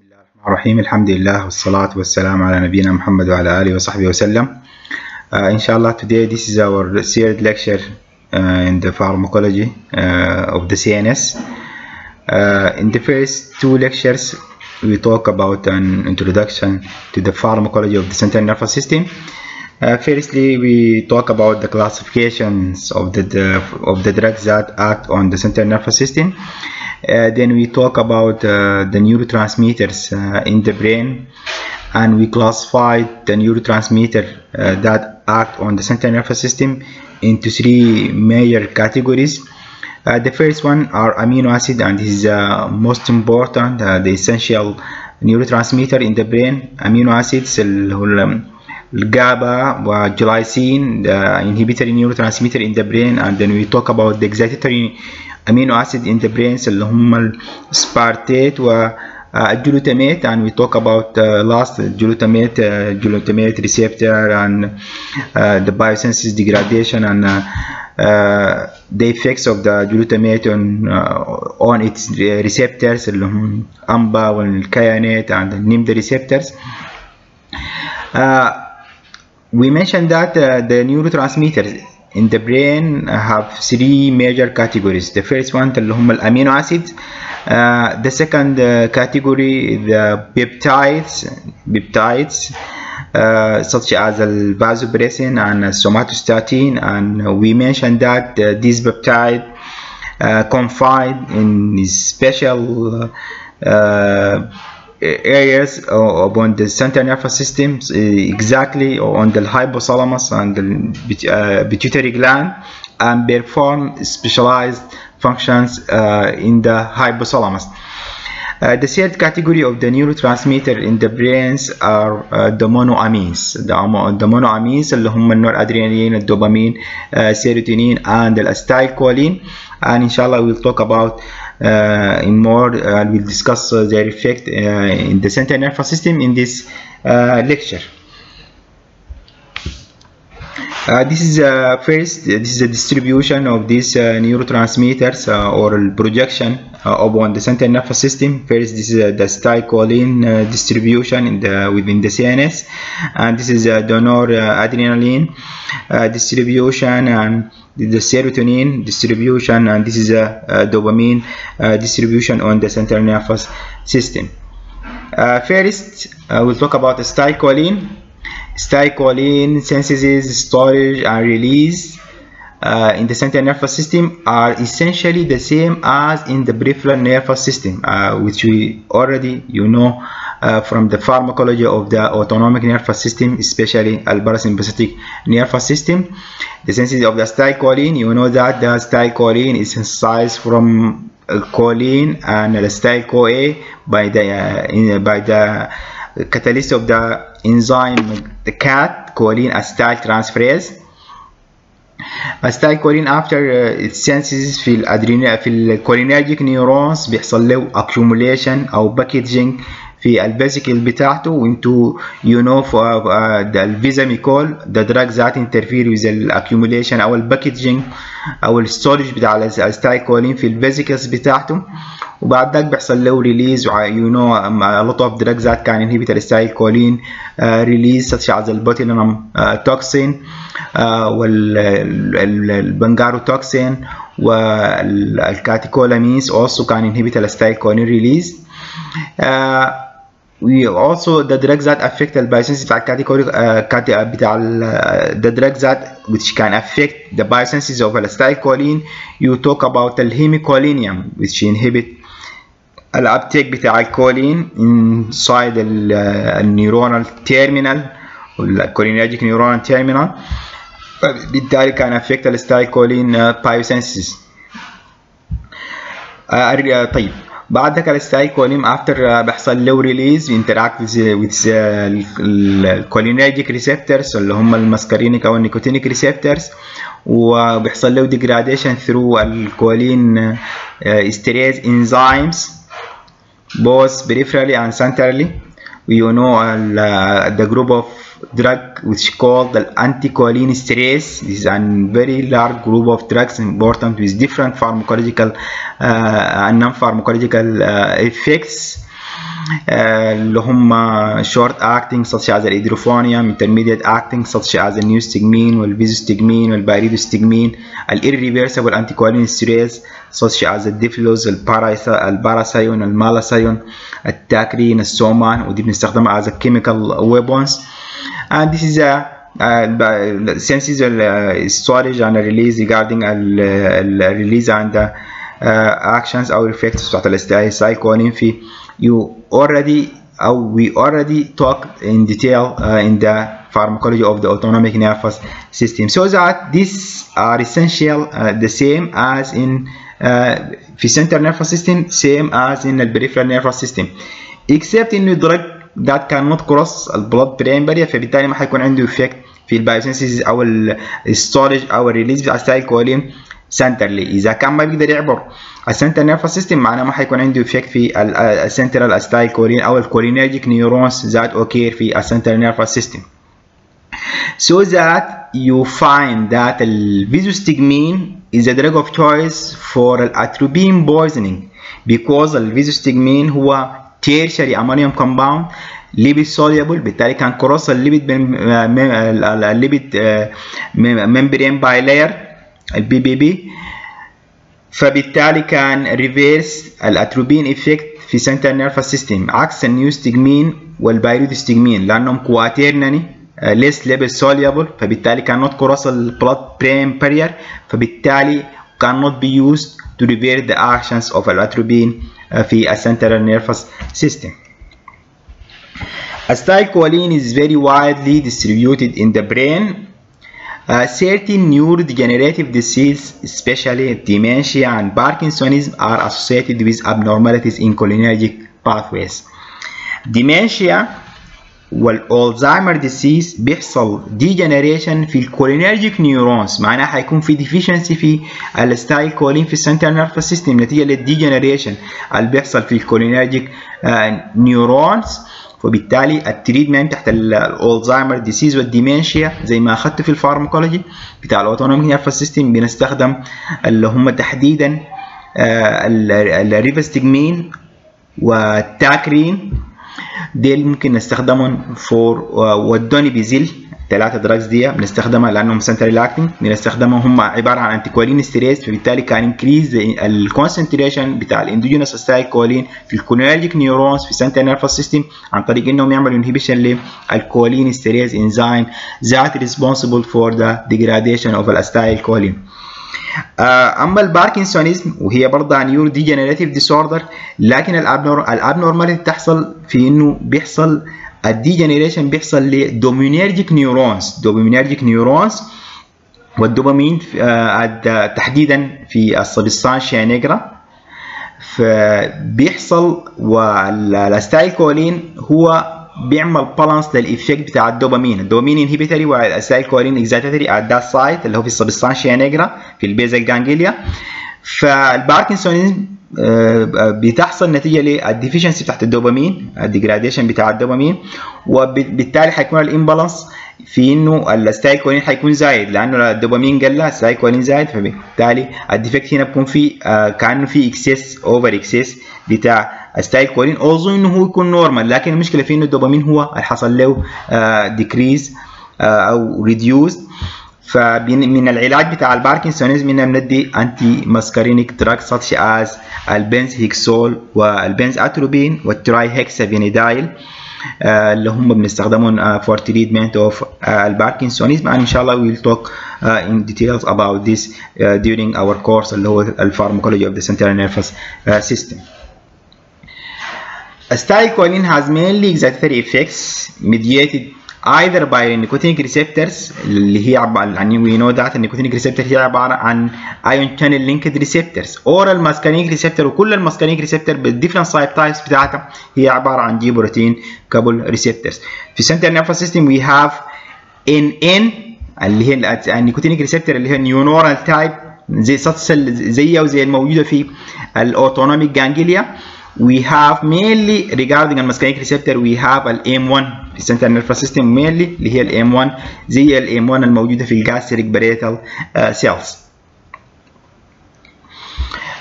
الله الرحمن الرحيم الحمد لله والصلاة والسلام على نبينا محمد وعلى آله وصحبه وسلم uh, inshallah today this is our third lecture uh, in the pharmacology uh, of the CNS uh, in the first two lectures we talk about an introduction to the pharmacology of the central nervous system uh, firstly we talk about the classifications of the, the of the drugs that act on the central nervous system uh, then we talk about uh, the neurotransmitters uh, in the brain and we classify the neurotransmitter uh, that act on the central nervous system into three major categories uh, the first one are amino acid and this is uh, most important the essential neurotransmitter in the brain amino acids الجابا والجلايسين the inhibitory neurotransmitter in the brain and then we talk about the excitatory amino acid in the brains اللي هم السبارتيت والجلوتاميت and we talk about uh, last glutamate uh, glutamate receptor and uh, the biosynthesis degradation and uh, uh, the effects of the glutamate on uh, on its receptors اللي هم AMPA والكيانات and the NMDA receptors uh, we mentioned that uh, the neurotransmitters in the brain have three major categories the first one اللي هم الامينو acids uh, the second uh, category the peptides peptides uh, such as the vasopressin and somatostatin and we mentioned that uh, these peptides uh, confined in special uh, areas upon the central nervous system exactly on the hypothalamus and the uh, pituitary gland and perform specialized functions uh, in the hypothalamus. Uh, the third category of the neurotransmitter in the brains are uh, the monoamines. The, the monoamines اللي هم النورادرينالين, الدوبامين, uh, serotonin and the acetylcholine. And inshallah we'll talk about uh, in more uh, we'll discuss uh, their effect in the central nervous system in this lecture this is first this is a distribution of these neurotransmitters or projection upon the central nervous system first this is the acetylcholine distribution in the within the CNS and this is the noradrenaline distribution and the serotonin distribution and this is a, a dopamine uh, distribution on the central nervous system. Uh, first, uh, we'll talk about acetylcholine. Acetylcholine synthesis, storage, and release in the central nervous system are essentially the same as in the peripheral nervous system, which we already you know uh, from the pharmacology of the autonomic nervous system, especially the parasympathetic nervous system. The synthesis of the acetylcholine, you know that the acetylcholine is synthesized from choline and acetyl-CoA by the uh, in, by the catalyst of the enzyme the CAT choline acetyl transferase. acetylcholine after uh, its synthesis في الادرينال في الكولينرجيك نيورونز بيحصل له accumulation او packaging في الفيزيكل بتاعته وانتو you know for uh, the الفيزاميكول the drugs that interfere with the accumulation او الباكجينج او الستورج بتاع الاستايكولين في الفيزيكلز بتاعته وبعد ذاك بيحصل له ريليز you know a lot of drugs that can inhibit الاستايكولين uh, release such as البوتيلينوم uh, toxin uh, والبنجاروتوكسين والكاتيكولامينز also can inhibit الاستايكولين release uh, we also the drugs that affect the biosynthesis بتاع الكاتيكوري uh, بتاع uh, the drugs that which can affect the biosynthesis of acetylcholine you talk about الهيميكولينيوم which inhibit الابتيك بتاع الكولين inside النيورونال terminal الكولينرجيك نيورونال terminal بالتالي كان affect الستايكولين biosynthesis uh, طيب بعد ذاك الستايكولين افتر بيحصل له ريليز انتراكت وذ الكولينرجيك ريسبتورز اللي هم المسكرينيك او النيكوتينيك ريسبتورز وبيحصل له ديجراديشن ثرو الكولين استريز انزيمز both peripherally and centrally you know uh, the group of drug which called the anticholinesterase. This is a very large group of drugs important with different pharmacological uh, and non-pharmacological uh, effects. اللي هم short acting such as الإدروفونيوم intermediate acting such as النيوستجمين والفيزوستجمين والبايريدوستجمين الirreversible anticholinesterase such as الديفلوز الباراسايون المالاسايون التاكرين السومان ودي بنستخدمها as a chemical weapons and this is a uh, senses uh, storage and release regarding the release and the uh, actions or effects بتاعت الاستايكولين في you already or we already talked in detail uh, in the pharmacology of the autonomic nervous system so that these are essential uh, the same as in uh, في central nervous system same as in the peripheral nervous system except in the drug that cannot cross the blood brain barrier فبالتالي ما حيكون عنده effect في البايوسينسيس او الستورج او الريليز بتاع السايكولين سنترلي اذا كان ما بيقدر يعبر السنتر نيرفس سيستم معناه ما حيكون عنده افكت في السنترال استايكولين او الكولينرجيك نيورونز ذات اوكير في السنتر نيرفس سيستم so that you find that الفيزوستجمين is a drug of choice for الاتروبين poisoning because الفيزوستجمين هو tertiary ammonium compound lipid soluble بالتالي كان كروس الليبيد الليبيد membrane bilayer البي بي بي فبالتالي كان ريفيرس الاتروبين افكت في سنترال نيرفس سيستم عكس النيوستجمين والبايرودستجمين لانهم كواتيرناني less level soluble فبالتالي cannot cross the blood brain barrier فبالتالي cannot be used to reverse the actions of الاتروبين في السنترال نيرفس سيستم Acetylcholine is very widely distributed in the brain Uh, certain neurodegenerative diseases, especially dementia and Parkinsonism, are associated with abnormalities in cholinergic pathways. Dementia والألزهايمر ديسيز بيحصل degeneration في الكولينرجيك نيورونز معناها حيكون في deficiency في الستايل كولين في السنترال نيرفس سيستم نتيجة للديجنريشن اللي بيحصل في الكولينرجيك نيورونز وبالتالي التريتمنت تحت الالزهايمر ديسيز والديمنشيا زي ما اخذت في الفارماكولوجي بتاع الاوتونوميك نيرفس سيستم بنستخدم اللي هم تحديدا الريفستجمين والتاكرين ديل ممكن نستخدمهم فور والدونيبيزيل ثلاثة دراجز دي بنستخدمها لانهم سنترال اكتنج بنستخدمهم هم عباره عن انتي كولين ستريس فبالتالي كان انكريز الكونسنتريشن بتاع الاندوجينوس ستايل كولين في الكولينرجيك نيورونز في سنترال نيرفس سيستم عن طريق انهم يعملوا انهبيشن للكولين ستريز انزيم ذات ريسبونسبل فور ذا ديجراديشن اوف الاستايل كولين اما الباركنسونيزم وهي برضه نيورو ديجنريتيف ديسوردر لكن الابنورماليتي بتحصل في انه بيحصل الديجنريشن بيحصل لدومينيرجيك نيورونز دومينيرجيك نيورونز والدوبامين تحديدا في السبستانشيا نيجرا فبيحصل والاستايل كولين هو بيعمل بالانس للايفكت بتاع الدوبامين الدوبامين انهبيتوري والاستايل كولين اكزاتوري ات ذات سايت اللي هو في السبستانشيا نيجرا في البيزل جانجليا فالباركنسونيزم بتحصل نتيجه للديفيشنسي بتاعت الدوبامين الديجراديشن بتاع الدوبامين وبالتالي حيكون الامبالانس في انه الستايكولين حيكون زايد لانه الدوبامين قل الستايكولين زايد فبالتالي الديفكت هنا بيكون في آه كانه في اكسس اوفر اكسس بتاع الستايكولين اوزو انه هو يكون نورمال لكن المشكله في انه الدوبامين هو اللي حصل له آه ديكريز آه او ريديوز فمن العلاج بتاع الباركنسونيزم اننا بندي انتي ماسكارينيك دراج such as البنز هيكسول والبنز اتروبين والتراي هيكسافينيدايل اللي هم بنستخدمهم for treatment of الباركنسونيزم and ان شاء الله we'll talk uh, in details about this uh, during our course اللي هو الفارماكولوجي of the central nervous uh, system. Acetylcholine has mainly excitatory effects mediated either by nicotinic receptors اللي هي عبارة عن we know that النيكوتينيك receptor هي عبارة عن ion channel linked receptors or الماسكارينيك receptor وكل الماسكارينيك receptor بالديفرنت سايب تايبس بتاعتها هي عبارة عن جي بروتين كابل receptors في central nervous system we have NN اللي هي النيكوتينيك ريسبتور اللي هي نيونورال تايب زي سل زيها وزي الموجودة في الاوتونوميك جانجليا we have mainly regarding المسكرينيك receptor we have ال M1 في السنترال نيرفس سيستم mainly اللي هي ال M1 زي ال M1 الموجودة في الجاستريك بريتال سيلز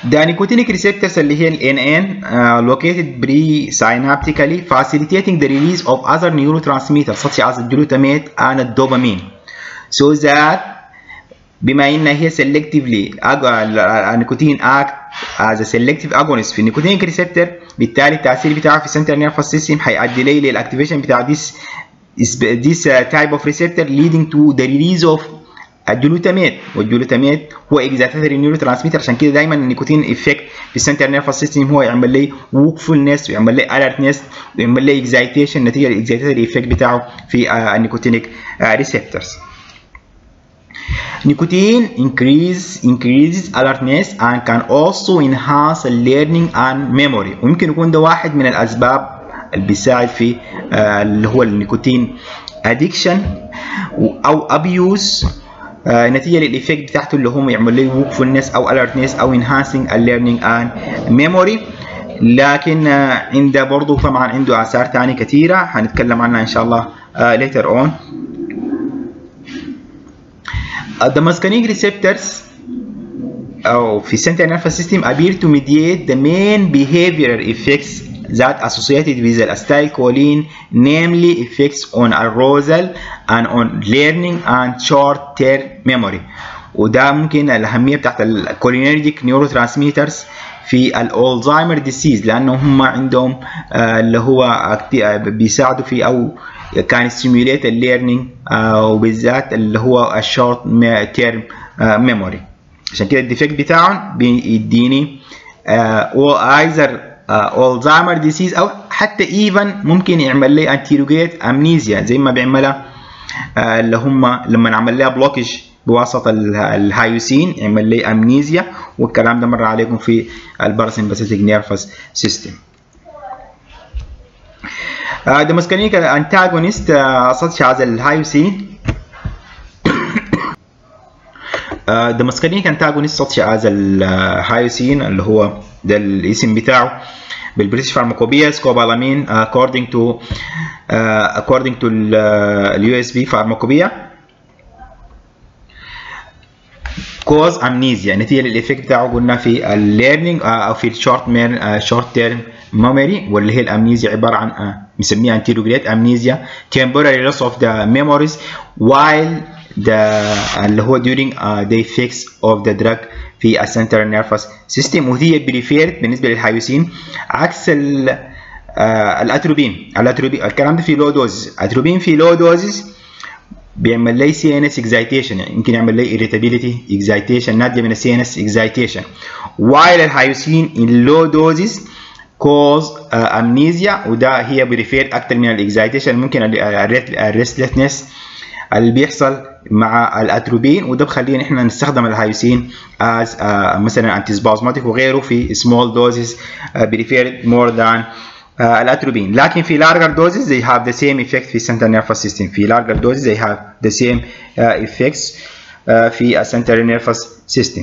The nicotinic receptors اللي هي ال NN uh, located pre-synaptically facilitating the release of other neurotransmitters such as the glutamate and the dopamine so that بما ان هي selectively النيكوتين act as a selective agonist في النيكوتينيك ريسبتور بالتالي التاثير بتاعه في السنترال نيرفس سيستم هيؤدي لي للاكتيفيشن بتاع this this type of receptor leading to the release of الجلوتاميت والجلوتاميت هو اكزايتاتوري نيورو ترانسميتر عشان كده دايما النيكوتين افكت في السنترال نيرفس سيستم هو يعمل لي ووكفولنس ويعمل لي الرتنس ويعمل لي اكزايتيشن نتيجه الاكزايتاتوري افكت بتاعه في النيكوتينيك ريسبتورز Nicotine increase, increases alertness and can also enhance learning and memory وممكن يكون ده واحد من الأسباب اللي بيساعد في اللي هو النيكوتين addiction أو abuse نتيجة للإفكت بتاعته اللي هم يعمل لي wakefulness أو alertness أو enhancing learning and memory لكن عنده برضه طبعا عنده آثار تانية كثيرة هنتكلم عنها إن شاء الله later on the muscarinic receptors أو في central nervous system appear to mediate the main behavioral effects that associated with the acetylcholine, namely effects on arousal and on learning and short-term memory. وده ممكن الأهمية بتاعت الكولينرجيك نيورو ترانسميترز في الألزهايمر ديسيز لأنه هم عندهم اللي هو بيساعدوا في أو كان ستيميوليت الليرنينج وبالذات اللي هو الشورت تيرم ميموري عشان كده الديفكت بتاعهم بيديني ايزر الزهايمر ديسيز او حتى ايفن ممكن يعمل لي انتيروجيت امنيزيا زي ما بيعملها اللي هم لما نعمل لها بلوكج بواسطه الهايوسين يعمل لي امنيزيا والكلام ده مر عليكم في الباراسمباثيك نيرفس سيستم Uh, the muscarinic antagonist uh, such as الهايوسين uh, the muscarinic antagonist such as الهايوسين اللي هو ده الاسم بتاعه بالبريتش فارماكوبيا سكوبالامين according to uh, according to اليو اس بي فارماكوبيا كوز امنيزيا نتيجه للايفكت بتاعه قلنا في الليرنينج او في الشورت مير شورت تيرم memory واللي هي الامنيزيا عباره عن بنسميها anterograde amnesia temporary loss of the memories while the اللي هو during uh, the effects of the drug في السنترال نيرفس سيستم وهي بريفيرد بالنسبه للهايوسين عكس ال uh, الاتروبين الاتروبين الكلام ده في لو دوز اتروبين في لو دوزز بيعمل لي سي ان اس اكزايتيشن يعني يمكن يعمل لي irritability اكزايتيشن ناتجه من السي ان اس اكزايتيشن while الهايوسين in low doses cause uh, amnesia وده هي بريفير اكتر من الاكزايتيشن ممكن الريستلسنس اللي بيحصل مع الاتروبين وده بخلينا احنا نستخدم الهايوسين as uh, مثلا انتي سبازماتيك وغيره في small doses uh, preferred more than uh, الاتروبين لكن في larger doses they have the same effect في central nervous system في larger doses they have the same uh, effects uh, في central nervous system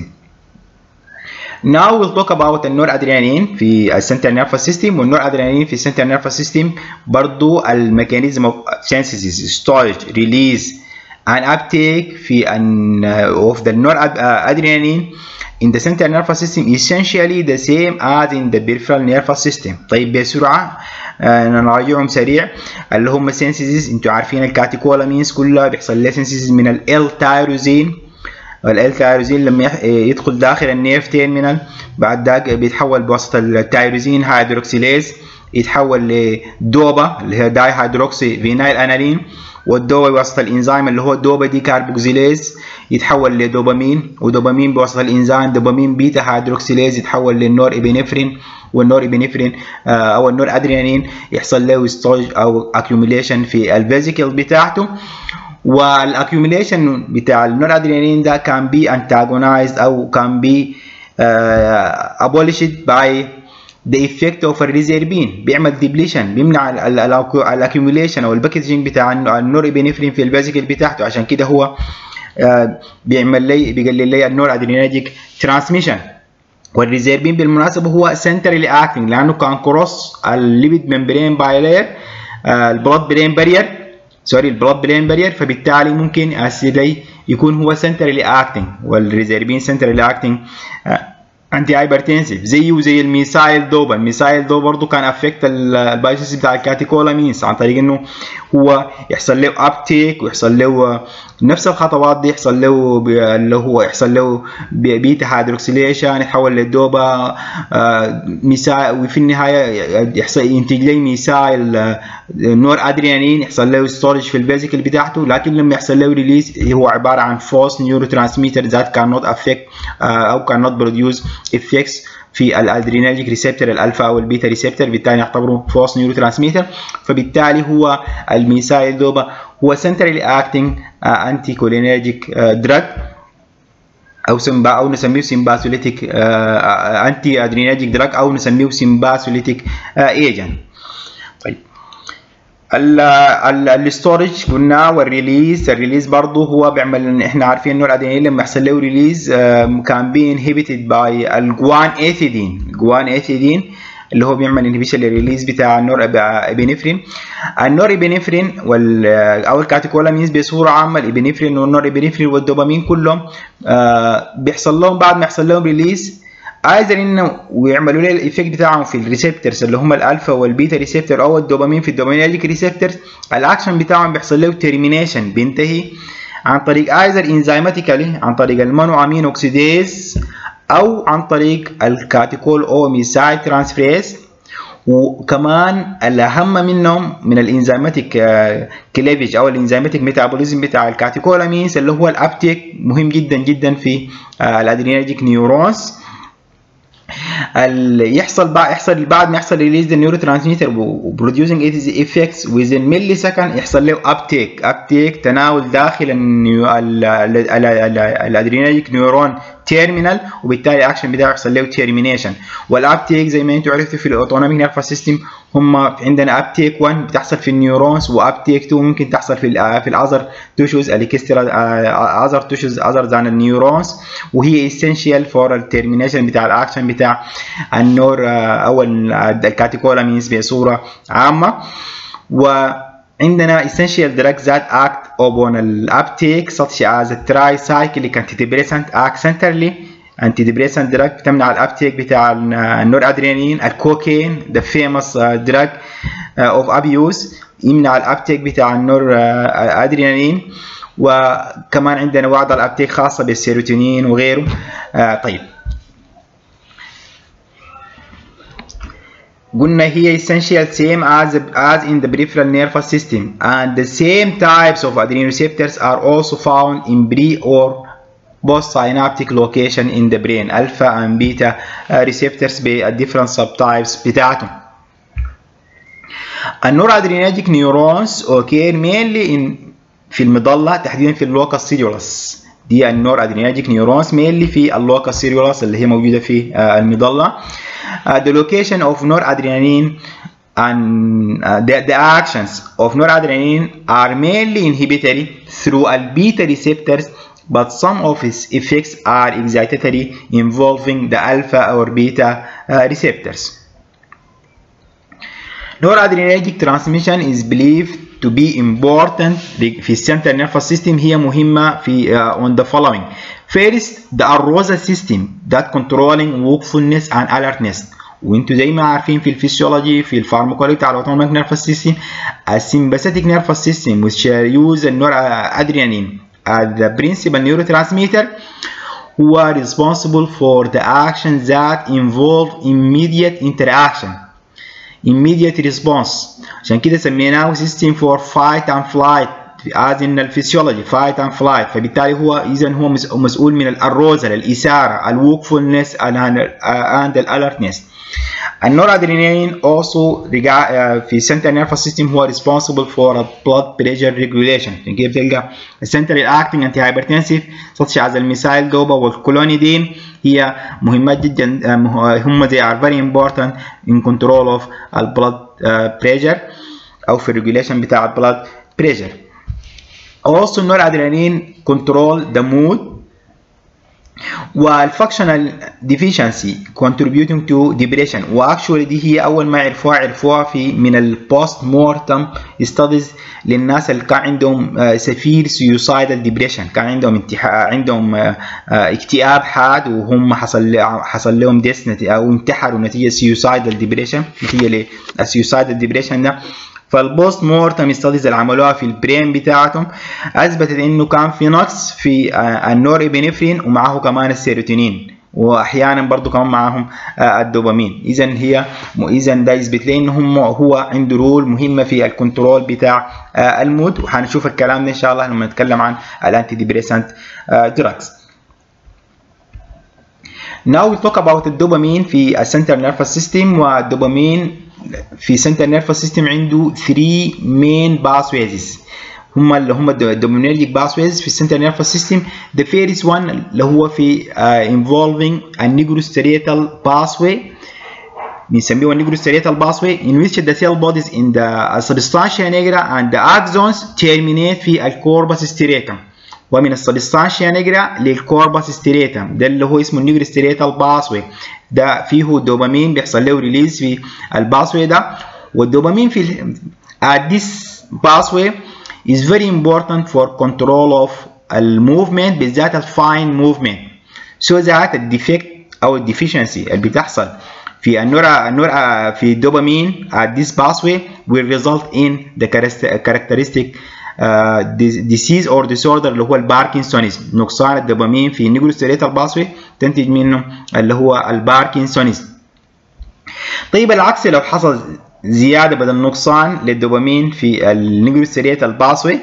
Now we'll talk about النورادرينالين في السنترال نيرفس سيستم والنورادرينالين في السنترال نيرفس سيستم برضو الميكانيزم of synthesis storage release and uptake في an of the noradrenaline in the central nervous system essentially the same as in the peripheral nervous system طيب بسرعة نراجعهم سريع اللي هم synthesis انتوا عارفين الكاتيكولامينز كلها بيحصل لها synthesis من ال L-tyrosine الالتايروزين لما يدخل داخل النيرف تيرمينال بعد ذاك بيتحول بواسطه التايروزين هيدروكسيليز يتحول لدوبا اللي هي داي هيدروكسي فينايل انالين والدوبا بواسطه الانزيم اللي هو دوبا دي كاربوكسيليز يتحول لدوبامين ودوبامين بواسطه الانزيم دوبامين بيتا هيدروكسيليز يتحول للنور ابنفرين والنور ابنفرين او النور ادرينالين يحصل له ستورج او اكيوميليشن في الفيزيكل بتاعته والاكيوميليشن بتاع النور ادرينالين ده كان بي antagonized او كان بي uh, abolished by the effect of الريزيربين بيعمل ديبليشن بيمنع الاكيوميليشن او الباكجينج بتاع النور ابنفرين في الفيزيكل بتاعته عشان كده هو uh, بيعمل لي بيقلل لي النور ادرينالجيك ترانسميشن والريزيربين بالمناسبه هو سنترالي اكتنج لانه كان كروس الليبيد ممبرين بايلير البلاد برين بارير سوري البلاد برين بارير فبالتالي ممكن اسيدي يكون هو سنترالي اكتنج والريزيربين سنترالي اكتنج انتي هايبرتنسيف زيه وزي الميسايل دوبا الميسايل دوبا برضه كان افكت البايوسيس بتاع الكاتيكولامينز عن طريق انه هو يحصل له ابتيك ويحصل له نفس الخطوات دي يحصل له اللي هو يحصل له بيتا هيدروكسيليشن يتحول للدوبا ميسايل وفي النهايه يحصل ينتج لي ميسايل نور ادرينالين يحصل له ستورج في الفيزيكل بتاعته لكن لما يحصل له ريليز هو عباره عن فوس نيورو ترانسميتر ذات كان نوت افكت او كان نوت بروديوس افكتس في الادرينالجيك ريسبتور الالفا او البيتا ريسبتور بالتالي نعتبره فوس نيورو ترانسميتر فبالتالي هو الميسايل دوبا هو سنترالي اكتنج انتي كولينرجيك دراج او سمبا او نسميه سمباسوليتيك انتي ادرينالجيك دراج او نسميه سمباسوليتيك ايجنت طيب الستورج قلنا والريليز الريليز برضه هو بيعمل احنا عارفين انه الادرينالين لما يحصل له ريليز كان بي انهبيتد باي الجوان ايثيدين الجوان ايثيدين اللي هو بيعمل انهبيشن للريليز بتاع النور ابنفرين النور ابنفرين وال او الكاتيكولامينز بصوره عامه الابنفرين والنور ابنفرين والدوبامين كلهم آه بيحصل لهم بعد ما يحصل لهم ريليز ايذر انه ويعملوا له الايفكت بتاعهم في الريسبتورز اللي هم الالفا والبيتا ريسبتور او الدوبامين في الدوبامينرجيك ريسبتورز الاكشن بتاعهم بيحصل له تيرمينيشن بينتهي عن طريق ايذر انزيماتيكالي عن طريق المونو امين اوكسيديز او عن طريق الكاتيكول او ميسايل ترانسفريز وكمان الاهم منهم من الانزيماتيك كليفج او الانزيماتيك ميتابوليزم بتاع الكاتيكولامينز اللي هو الابتيك مهم جدا جدا في الادرينرجيك نيورونز يحصل بعد يحصل بعد ما يحصل ريليز النيورو ترانسميتر وبروديوسنج افكتس ويزن ملي سكند يحصل له ابتيك ابتيك تناول داخل الادريناليك نيورون تيرمينال وبالتالي الاكشن بتاعه يحصل له تيرمينيشن والابتيك زي ما انتم عرفتوا في الاوتونوميك نيرفس سيستم هم عندنا ابتيك 1 بتحصل في النيورونز وابتيك 2 ممكن تحصل في ال في الاذر توشوز الاكسترا اذر توشوز اذر ذان النيورونز وهي اسينشال فور التيرمينيشن بتاع الاكشن بتاع النور او الكاتيكولامينز بصوره عامه و عندنا essential drugs that act upon the uptake such as a tricyclic antidepressant act centrally antidepressant drug بتمنع الابتيك بتاع النور ادرينالين الكوكين the famous drug of abuse يمنع الابتيك بتاع النور ادرينالين وكمان عندنا بعض الابتيك خاصه بالسيروتونين وغيره طيب قلنا هي essential same as, as in the peripheral nervous system and the same types of adrenoreceptors are also found in pre or post-synaptic location in the brain alpha and beta receptors بالديفرنت subtypes بتاعتهم النورادرينرجيك neurons occur mainly in في المظلة تحديدا في اللوكس سيريولس دي النور ادرينرجيك نيورونز مينلي في اللوكس سيريولس اللي هي موجوده في المظله uh, the location of noradrenaline and uh, the, the actions of noradrenaline are mainly inhibitory through beta receptors but some of its effects are excitatory involving the alpha or beta uh, receptors. Noradrenergic transmission is believed to be important في central nervous system هي مهمة في uh, on the following. First, the arousal system that controlling wakefulness and alertness. وانتوا زي ما عارفين في الفسيولوجي في الفارماكولوجي بتاع الاوتونوميك نيرفس سيستم السمباثيك نيرفس سيستم which use النورادرينالين as the principal neurotransmitter who are responsible for the actions that involve immediate interaction immediate response عشان كده سميناه system for fight and flight as in الفسيولوجي fight and flight فبالتالي هو اذا هو مسؤول من الأروزل الإثارة الوكفولنس and الألرتنس النورادرينالين also في central nervous system هو responsible for blood pressure regulation عشان كده بتلقى central acting antihypertensive such as الميسايل دوبا والكلونيدين هي مهمات جدا هم they are very important in control of blood pressure او في regulation بتاع blood pressure also noradrenaline control the mood والفانكشنال deficiency contributing to depression واكشولي دي هي اول ما عرفوها عرفوها في من البوست مورتم ستاديز للناس اللي كان عندهم سفير suicidal depression كان عندهم انتحا عندهم اكتئاب حاد وهم حصل حصل لهم ديس او انتحروا نتيجه suicidal depression نتيجه للسيوسايدال depression ده فالبوست مورتم ستاديز اللي عملوها في البرين بتاعتهم اثبتت انه كان في نقص في النور ابنفرين ومعه كمان السيروتونين واحيانا برضو كمان معاهم الدوبامين اذا هي اذا ده يثبت لي انه هم هو عنده رول مهمه في الكنترول بتاع المود وهنشوف الكلام ده ان شاء الله لما نتكلم عن الانتي ديبريسنت دراجز Now we talk about الدوبامين في السنتر نيرفس سيستم والدوبامين في سنتر نيرفس سيستم عنده 3 مين باثويز هم اللي هم الدومينيرجيك باثويز في السنتر نيرفس سيستم the first one اللي هو في uh, involving a nigrostriatal pathway بنسميه النيجروستريتال باثوي in which the cell bodies in the substantia nigra and the axons terminate في الكوربس ستريتم ومن السبستانشيا نيجرا للكوربس ستريتم ده اللي هو اسمه النيجروستريتال باثوي ده فيه الدوبامين بيحصل له ريليز في الباثوي ده والدوبامين في at this pathway is very important for control of الموفمنت بالذات الفاين موفمنت so that الديفكت او الديفيشنسي اللي بتحصل في النور النور في الدوبامين at this pathway will result in the characteristic uh, disease or disorder اللي هو الباركنسونيزم نقصان الدوبامين في النيجروستريتال باثوي تنتج منه اللي هو الباركنسونيزم طيب العكس لو حصل زياده بدل نقصان للدوبامين في النيجروستريتال باثوي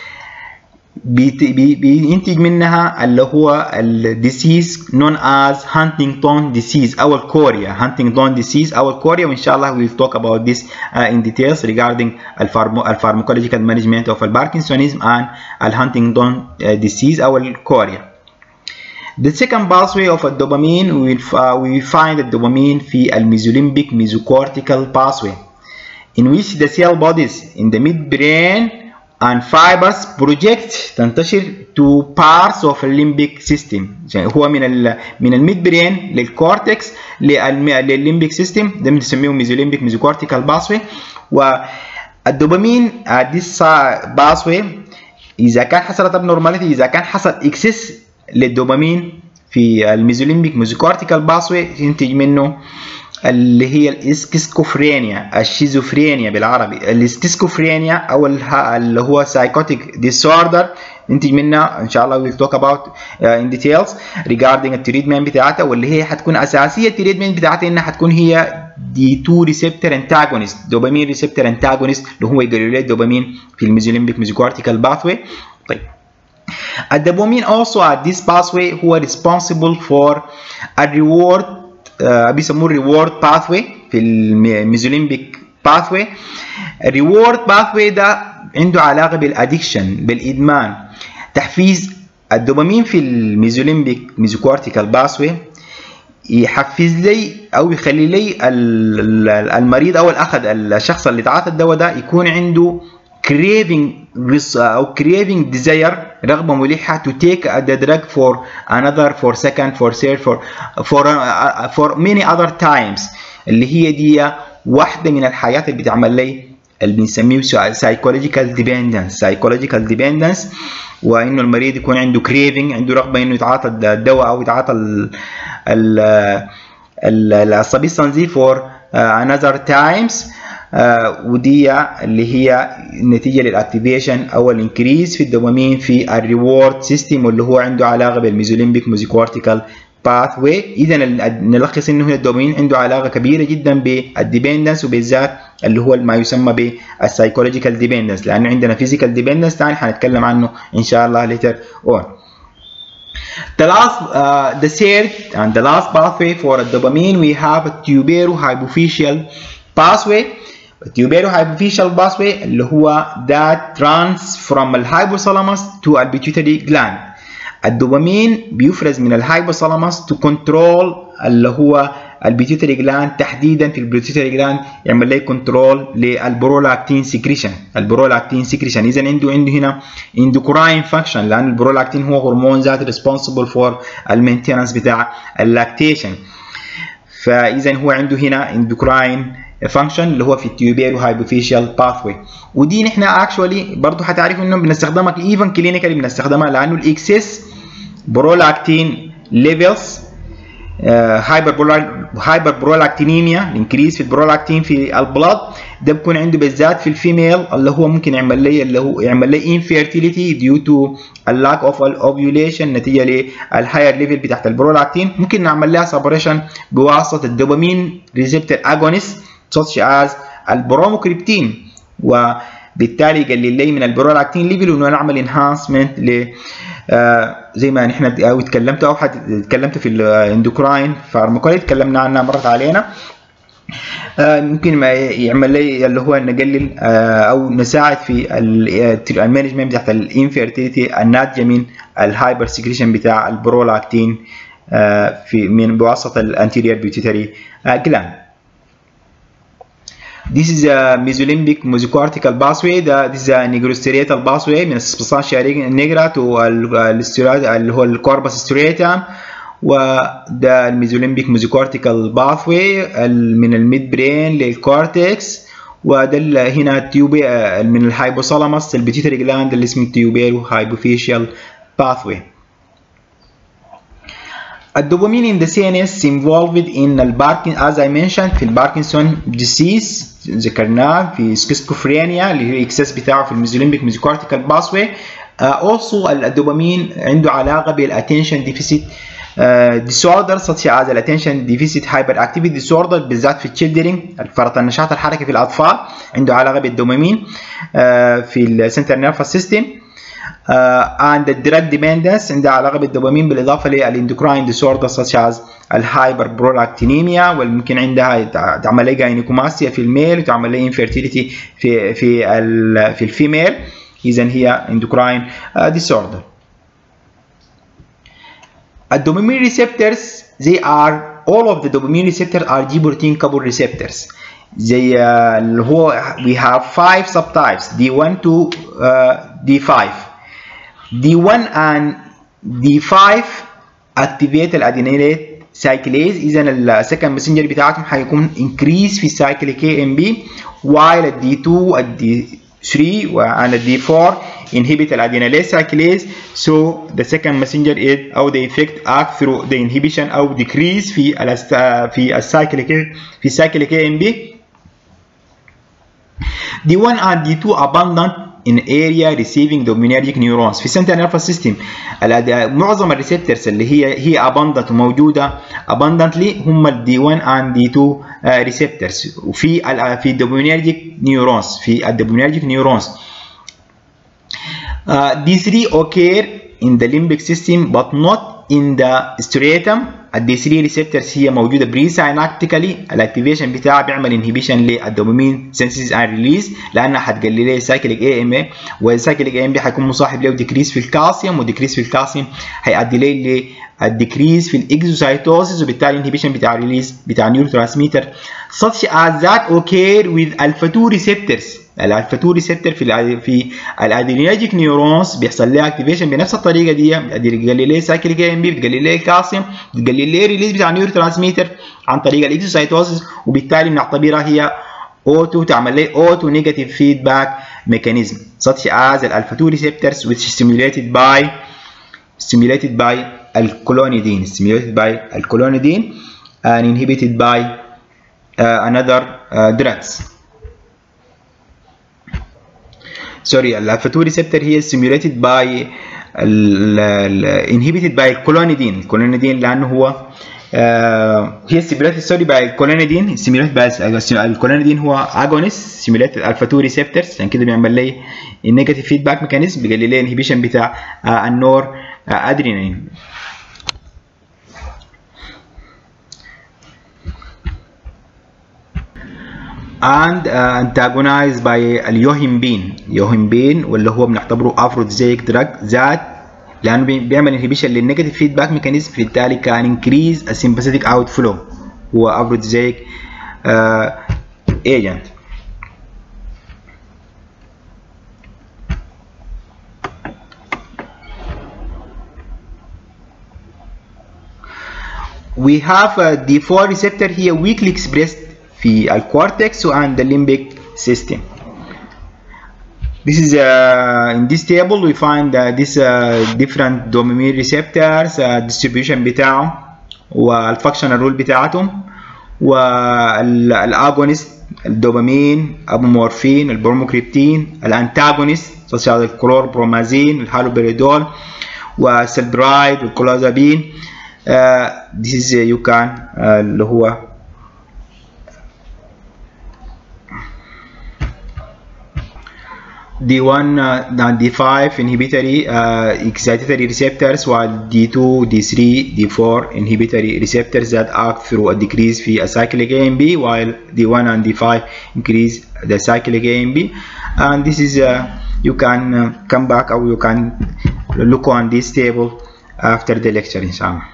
بينتج منها اللي هو الديسيز known as Huntington disease او الكوريا Huntington disease او الكوريا وان شاء الله we'll talk about this uh, in details regarding الفارماكولوجيكال management of الباركنسونيزم and الهانتنجتون uh, disease او الكوريا The second pathway of الدوبامين we will uh, we find الدوبامين في الميزوليمبيك mesocortical pathway in which the cell bodies in the midbrain and fibers project تنتشر to parts of the limbic system يعني هو من ال من الميد برين للكورتكس للليمبيك سيستم ده بنسميه ميزوليمبيك ميزوكورتيكال باثوي والدوبامين this باثوي اذا كان حصلت abnormality اذا كان حصل اكسس للدوبامين في الميزوليمبيك ميزوكورتيكال باثوي ينتج منه اللي هي الاسكيسكوفرينيا الشيزوفرينيا بالعربي الاسكيسكوفرينيا او اللي هو سايكوتيك ديسوردر ننتج منها ان شاء الله we'll talk about uh, in details regarding التريتمنت بتاعتها واللي هي حتكون اساسيه التريتمنت بتاعتها انها حتكون هي دي 2 ريسبتور انتاجونست دوبامين ريسبتور انتاجونست اللي هو يقلل الدوبامين في الميزوليمبيك ميزوكورتيكال باثوي طيب الدوبامين also at this pathway هو responsible for a reward uh, بيسموه reward pathway في الميزوليمبيك pathway الريورد pathway ده عنده علاقة بالادكشن بالإدمان تحفيز الدوبامين في الميزوليمبيك ميزوكورتيكال باثوي يحفز لي او يخلي لي المريض او الاخذ الشخص اللي تعاطى الدواء ده يكون عنده craving او craving desire رغبه ملحه to take the drug for another for second for third for for uh, for many other times اللي هي دي واحده من الحاجات اللي بتعمل لي اللي بنسميه psychological dependence psychological dependence وانه المريض يكون عنده craving عنده رغبه انه يتعاطى الدواء او يتعاطى السبستانس دي for uh, another times آه ودي اللي هي نتيجه للاكتيفيشن او الانكريز في الدوبامين في الريورد سيستم واللي هو عنده علاقه بالميزوليمبيك ميزوكورتيكال باثوي اذا نلخص انه الدوبامين عنده علاقه كبيره جدا بالديبندنس وبالذات اللي هو ما يسمى بالسايكولوجيكال ديبندنس لانه عندنا فيزيكال ديبندنس ثاني حنتكلم عنه ان شاء الله later on The last, uh, the third and the last pathway for dopamine, we have a tuberohypophyseal pathway. tuberohypophyseal pathway اللي هو that runs from الهايبوثالاموس to البيتيوتري gland. الدوبامين بيفرز من الهايبوثالاموس to control اللي هو البيتيوتري جلاند تحديدا في البيتيوتري جلاند يعمل لي كنترول للبرولاكتين سكريشن البرولاكتين سكريشن اذا عنده عنده هنا اندوكراين فانكشن لان البرولاكتين هو هرمون ذات ريسبونسبل فور المينتيننس بتاع اللاكتيشن فاذا هو عنده هنا اندوكراين فانكشن اللي هو في التيوبيرو هايبوفيشال باثوي ودي نحن اكشولي برضه حتعرفوا انه بنستخدمها ايفن كلينيكالي بنستخدمها لانه الاكسس برولاكتين ليفلز هايبر هايبر برولاكتينيميا الانكريز في البرولاكتين في البلد ده بيكون عنده بالذات في الفيميل اللي هو ممكن يعمل لي اللي هو يعمل لي انفيرتيليتي ديو تو اللاك اوف الاوفيوليشن نتيجه للهاير ليفل بتاعت البرولاكتين ممكن نعمل لها سبريشن بواسطه الدوبامين ريسبتور اجونست such as البروموكريبتين وبالتالي يقلل لي من البرولاكتين ليفل وانه نعمل انهانسمنت ل آه زي ما نحن او اتكلمت او حد اتكلمت في الاندوكراين فارماكولوجي اتكلمنا عنها مرت علينا آه ممكن ما يعمل لي اللي هو نقلل آه او نساعد في المانجمنت بتاعت الانفيرتيليتي الناتجه من الهايبر سكريشن بتاع البرولاكتين في من بواسطه الانتيريور بيوتيتري جلاند This is a mesolimbic mesocortical pathway. The, this is a nigrostriatal pathway من السبستانشيا نيجرا to اللي هو الكوربس ستريتام وده الميزوليمبيك ميزوكورتيكال باثوي من الميد برين للكورتكس وده هنا التيوبي من الهايبوثالاموس البيتيتري جلاند اللي اسمه التيوبيرو هايبوفيشال باثوي الدوبامين in the CNS involved in الباركن as I mentioned في الباركنسون disease ذكرناه في سكيزوفرينيا اللي هي الاكسس بتاعه في الميزوليمبيك ميزوكورتيكال باثوي also الدوبامين عنده علاقه بالاتنشن ديفيسيت ديسوردر such as الاتنشن ديفيسيت هايبر اكتيفيتي ديسوردر بالذات في التشيلدرينج فرط النشاط الحركي في الاطفال عنده علاقه بالدوبامين في السنتر نيرفس سيستم and the drug dependence عندها علاقه بالدوبامين بالاضافه للاندوكراين ديسوردر such as الهايبر برولكتينيميا والممكن عندها تعمل لها جاينيكوماستيا في الميل وتعمل لها انفيرتيليتي في في في الفيميل اذا هي اندوكراين ديسوردر الدوبامين ريسبتورز they are all of the dopamine receptors are G protein coupled receptors زي اللي هو we have five subtypes D1 to uh, D5 D1 and D5 activate الادينيليت سايكليز اذا السكند ماسنجر بتاعتهم هيكون increase في السايكل كي ام بي while الدي 2 الدي 3 وعن الدي 4 inhibit الادينيليت سايكليز so the second messenger is او the effect act through the inhibition او decrease في الست... في السايكل كي في السايكل كي ام بي D1 and D2 abundant in area receiving dopaminergic neurons في central nervous system معظم الريسبتورز اللي هي هي abundant وموجوده abundantly هم ال D1 and D2 receptors وفي في dopaminergic neurons في dopaminergic neurons uh, D3 occur in the limbic system but not in the striatum الدي 3 ريسبتورز هي موجوده بري ساينابتيكالي الاكتيفيشن بتاعها بيعمل انهبيشن للدوبامين سنسيز اند ريليز لانها حتقلل لي سايكليك اي ام اي والسايكليك اي ام بي حيكون مصاحب له ديكريس في الكالسيوم وديكريس في الكالسيوم هيؤدي لي الديكريس في الاكزوسايتوسيس وبالتالي انهبيشن بتاع ريليز بتاع نيورو ترانسميتر such as that occur with alpha 2 receptors الالفا 2 ريسبتور في ال في الادرينرجيك نيورونز بيحصل لها اكتيفيشن بنفس الطريقه دي بتقلل لي سايكليك ام بي بتقلل لي الكالسيوم بتقلل لي ريليز بتاع نيورو ترانسميتر عن طريق الاكسوسايتوسيس وبالتالي بنعتبرها هي اوتو تعمل لي اوتو نيجاتيف فيدباك ميكانيزم such as الالفا 2 receptors which stimulated by stimulated by الكلونيدين stimulated by الكلونيدين and inhibited by uh, another uh, drugs سوري الالفا 2 ريسبتور هي stimulated by inhibited by الكولونيدين الكولونيدين لانه هو آه هي stimulated سوري by الكولونيدين stimulated by الكولونيدين هو agonist stimulated الفا 2 ريسبتورز عشان كده بيعمل لي النيجاتيف فيدباك ميكانيزم بيقلل لي انهبيشن بتاع آه النور آه ادرينالين and uh, antagonized by اليوهيمبين يوهيمبين واللي هو بنعتبره افروديزيك دراج ذات لانه بيعمل انهبيشن للنيجاتيف فيدباك ميكانيزم بالتالي كان انكريز السمباثيك اوت فلو هو افروديزايك ايجنت we have a D4 receptor here weakly expressed في الكورتكس and the limbic system. This is uh, in this table we find uh, this uh, different dopamine receptors uh, distribution بتاعه والفانكشنال رول بتاعتهم والاجونست الدوبامين ابومورفين البروموكريبتين الانتاجونست such as الكلوربرومازين الهالوبريدول والسلبرايد والكلوزابين uh, this is uh, you can uh, اللي هو D1 uh, D5 inhibitory uh, excitatory receptors while D2 D3 D4 inhibitory receptors that act through a decrease في a cyclic AMP while D1 and D5 increase the cyclic AMP and this is uh, you can uh, come back or you can look on this table after the lecture inshallah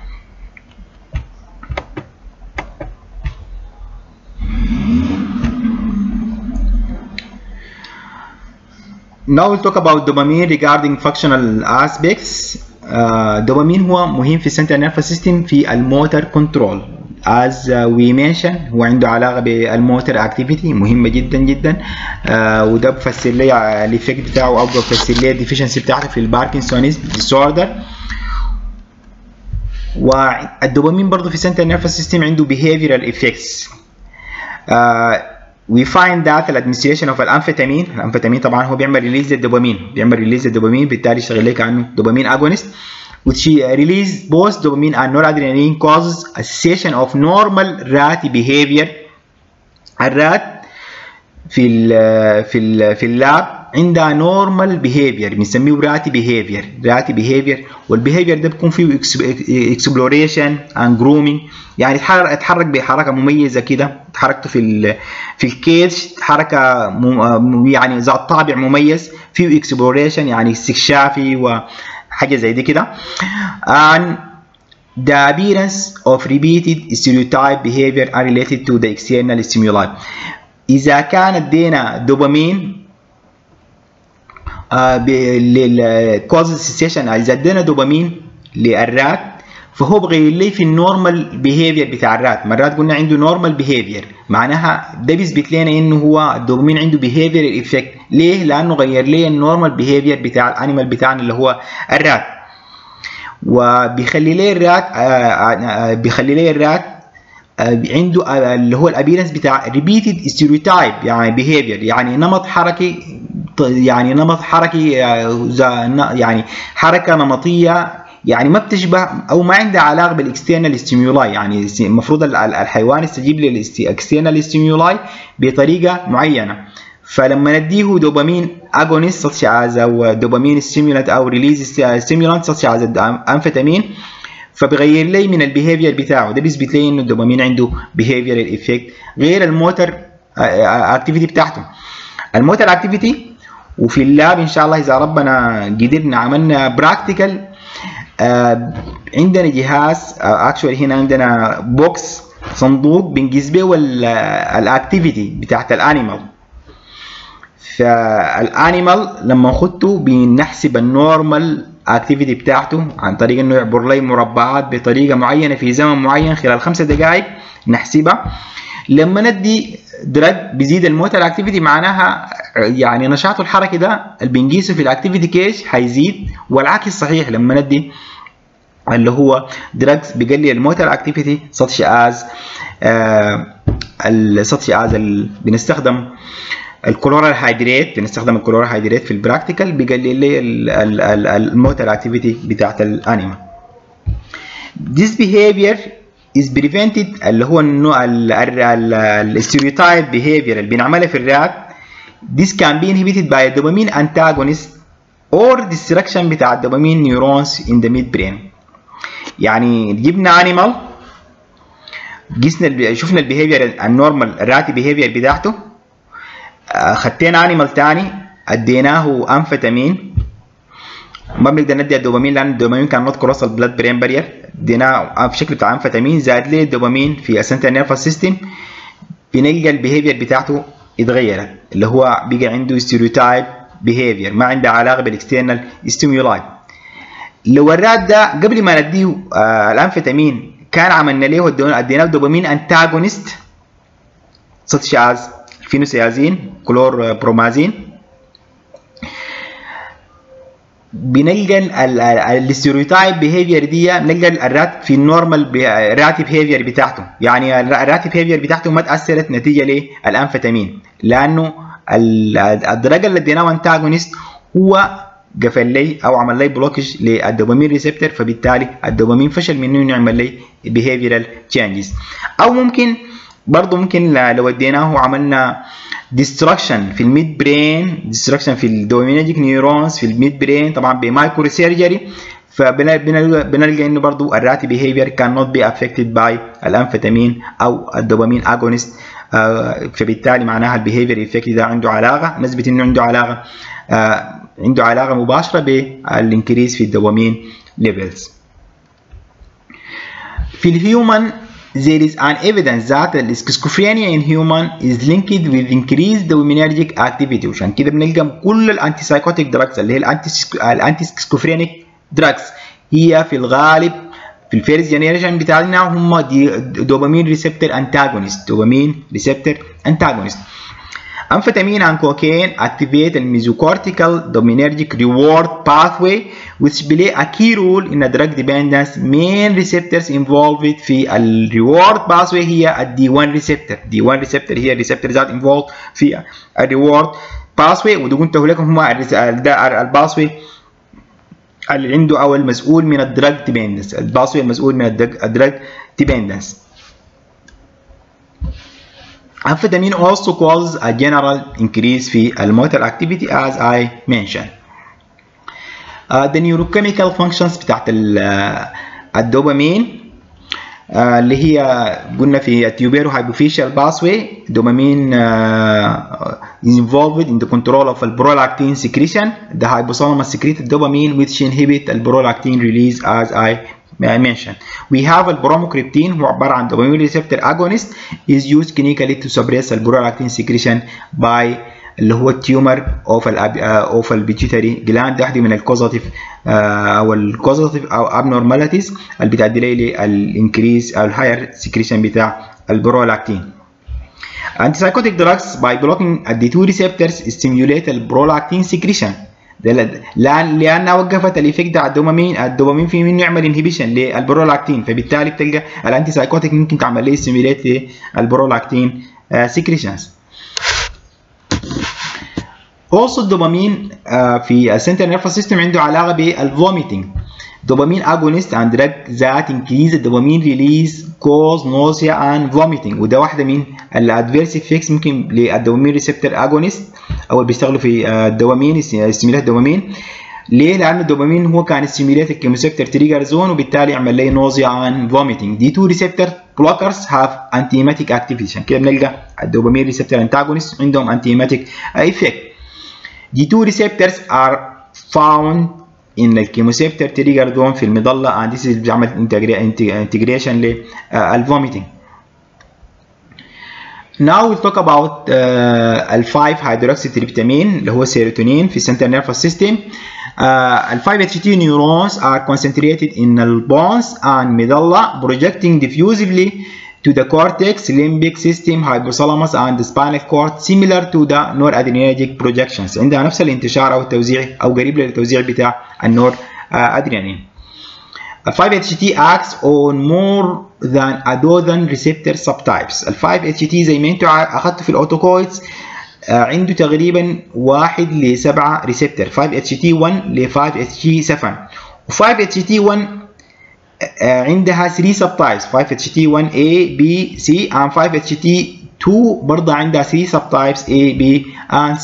Now we'll talk about dopamine regarding functional aspects. Uh, dopamine هو مهم في السنترال نيرفس سيستم في الموتر كنترول as uh, we mentioned هو عنده علاقة بالموتر اكتيفيتي مهمة جدا جدا uh, وده بفسر لي الايفكت بتاعه او بفسر لي الديفيشنسي بتاعته في الباركنسونيزم ديسوردر والدوبامين برضه في السنترال نيرفس سيستم عنده behavioral effects uh, we find that الادمنستريشن اوف الانفيتامين الانفيتامين طبعا هو بيعمل ريليز للدوبامين بيعمل ريليز للدوبامين بالتالي يشتغل لك عنه دوبامين اجونست which release both dopamine and noradrenaline causes a cessation of normal rat behavior الرات في ال في ال في اللاب عندها نورمال بيهيفير بنسميه راتي بيهيفير راتي بيهيفير والبيهيفير ده بيكون فيه اكسبلوريشن اند جرومينج يعني اتحرك اتحرك بحركه مميزه كده حركته في ال في الكيج حركه مم يعني ذات طابع مميز فيه اكسبلوريشن يعني استكشافي وحاجه زي دي كده and the appearance of repeated stereotype behavior are related to the external stimuli اذا كان ادينا دوبامين للكوز سيشن اذا ادينا دوبامين للرات فهو بغير لي في النورمال بيهيفير بتاع الرات مرات قلنا عنده نورمال بيهيفير معناها ده بيثبت لنا انه هو الدوبامين عنده بيهيفير افكت ليه لانه غير لي النورمال بيهيفير بتاع الانيمال بتاعنا اللي هو الرات وبيخلي لي الرات بيخلي لي الرات عنده اللي هو الابيرنس بتاع ريبيتد ستيريوتايب يعني بيهيفير يعني نمط حركي يعني نمط حركي يعني حركه نمطيه يعني ما بتشبه او ما عندها علاقه بالاكسترنال ستيمولاي يعني المفروض الحيوان يستجيب للاكسترنال ستيمولاي بطريقه معينه فلما نديه دوبامين اجونست such as او دوبامين ستيمولانت او ريليز ستيمولانت such as امفيتامين فبغير لي من البيهيفير بتاعه ده بيثبت لي انه الدوبامين عنده بيهيفير افكت غير الموتر اكتيفيتي بتاعته الموتر اكتيفيتي وفي اللاب ان شاء الله اذا ربنا قدرنا عملنا براكتيكال آه عندنا جهاز اكشولي آه هنا عندنا بوكس صندوق بنقيس به الاكتيفيتي بتاعت الانيمال فالانيمال لما نخده بنحسب النورمال اكتيفيتي بتاعته عن طريق انه يعبر لي مربعات بطريقه معينه في زمن معين خلال خمسة دقائق نحسبها لما ندي دراج بيزيد الموتر اكتيفيتي معناها يعني نشاطه الحركي ده اللي بنقيسه في الاكتيفيتي كيش هيزيد والعكس صحيح لما ندي اللي هو دراجز بيقلل الموتر اكتيفيتي such as آه such as بنستخدم الكلورال هيدريت بنستخدم الكلورال هيدريت في البراكتيكال بيقلل لي الموتر اكتيفيتي بتاعت الانيمال This behavior is prevented اللي هو النوع الستيريوتايب behavior اللي بنعملها في الرات This can be inhibited by a dopamine antagonist or destruction بتاع الدوبامين neurons in the midbrain يعني جبنا انيمال قسنا شفنا البيهيفير النورمال الراتي بيهيفير بتاعته خدينا انيمال تاني اديناه امفيتامين ما بنقدر ندي الدوبامين لان الدوبامين كان نوت كروس البلاد برين بارير اديناه في شكل بتاع انفيتامين زاد ليه الدوبامين في السنترال نيرفس سيستم بنلقى البيهيفير بتاعته اتغيرت اللي هو بقى عنده ستيريوتايب بيهيفير ما عنده علاقه بالاكسترنال ستيمولاي لو الرات ده قبل ما نديه آه الانفيتامين كان عملنا له اديناه الدوبامين انتاجونست such as الفينوسيازين كلور برومازين بنلقى الاستيريوتايب بيهيفير دي بنلقى الرات في النورمال راتي بيهيفير بتاعته يعني الراتي بيهيفير بتاعته ما تاثرت نتيجه للانفيتامين لانه الدرجه اللي اديناه انتاجونست هو قفل لي او عمل لي بلوكج للدوبامين ريسبتور فبالتالي الدوبامين فشل من انه يعمل لي behavioral changes او ممكن برضه ممكن لو اديناه وعملنا ديستركشن في الميد برين ديستركشن في الدوبامينرجيك نيورونز في الميد برين طبعا بمايكرو سيرجري فبنلقى انه برضه الراتي بيهيفير كان نوت بي افكتد باي الانفيتامين او الدوبامين اجونست آه فبالتالي معناها البيهيفير افكت ده عنده علاقه نسبه انه عنده علاقه آه عنده علاقه مباشره بالانكريز في الدوبامين ليفلز في الهيومن there is an evidence that the schizophrenia in human is linked with increased dopaminergic activity عشان كده بنلقى كل الانتي سايكوتيك دراجز اللي هي الانتي الانتي سكيزوفرينيك دراجز هي في الغالب في الفيرست جنريشن بتاعنا هم دي دوبامين ريسبتور انتاجونست دوبامين ريسبتور انتاجونست Amphetamine and cocaine activate the mesocortical dopaminergic reward pathway which play a key role in the drug dependence. Main receptors involved في ال reward pathway هي ال D1 receptor. D1 receptor هي الريسبتور ذات involved في ال reward pathway ودي قلت لكم هما الباسوي اللي عنده او المسؤول من الدرج ديبندنس الباسوي المسؤول من الدرج ديبندنس Amphetamine also causes a general increase في motor activity as I mentioned. Uh, the neurochemical functions بتاعت الدوبامين uh, اللي هي قلنا في التيوبيرو hypophyseal pathway dopamine uh, is involved in the control of the prolactin secretion. The hypothalamus secretes dopamine which inhibit the prolactin release as I mentioned. We have البروموكريبتين هو عبارة عن dopamine receptor agonist is used clinically to suppress البرولactin secretion by اللي هو التيومر اوف ال اوف البيتيوتري جلاند ده واحدة من الكوزاتيف او الكوزاتيف او abnormalities اللي بتؤدي لي الانكريز او الهاير سكريشن بتاع البرولاكتين. Antipsychotic drugs by blocking the D2 receptors stimulate البرولاكتين secretion لان لانها وقفت الايفكت على الدوبامين الدوبامين في منه يعمل انهبيشن للبرولاكتين فبالتالي بتلقى الانتي سايكوتيك ممكن تعمل لي ستيميليت للبرولاكتين سكريشنز also الدوبامين في السنترال نيرفس سيستم عنده علاقه بالفوميتنج دوبامين اجونست and drug that increase الدوبامين ريليز cause nausea and vomiting وده واحده من الادفيرس افكتس ممكن للدوبامين ريسبتور اجونست او اللي بيشتغلوا في الدوبامين استيميلات الدوبامين ليه؟ لأن الدوبامين هو كان ستيميليت الكيموسيبتر تريجر زون وبالتالي يعمل لي نوزيا عن فوميتنج دي 2 ريسبتور بلوكرز هاف انتيماتيك اكتيفيتي عشان كده بنلقى الدوبامين ريسبتور انتاجونست عندهم انتيماتيك افكت دي 2 ريسبتورز ار فاوند ان الكيموسيبتر تريجر زون في المظله and this is بيعمل انتجريشن للفوميتنج Now we'll talk about uh, ال 5 hydroxytryptamine اللي هو السيروتونين في central nervous system. Uh, ال 5 HT neurons are concentrated in the bones and medulla projecting diffusively to the cortex, limbic system, hypothalamus and the spinal cord similar to the noradrenergic projections. عندها نفس الانتشار أو التوزيع أو قريب للتوزيع بتاع النور أدرينالين. ال 5-HT acts on more than a dozen receptor subtypes. ال 5-HT زي ما انتم اخذتوا في الاوتوكويدز عنده تقريبا واحد لسبعة ريسبتور 5-HT1 ل 5-HT7 و 5-HT1 عندها 3 subtypes 5-HT1 A B C and 5-HT2 برضه عندها 3 subtypes A B and C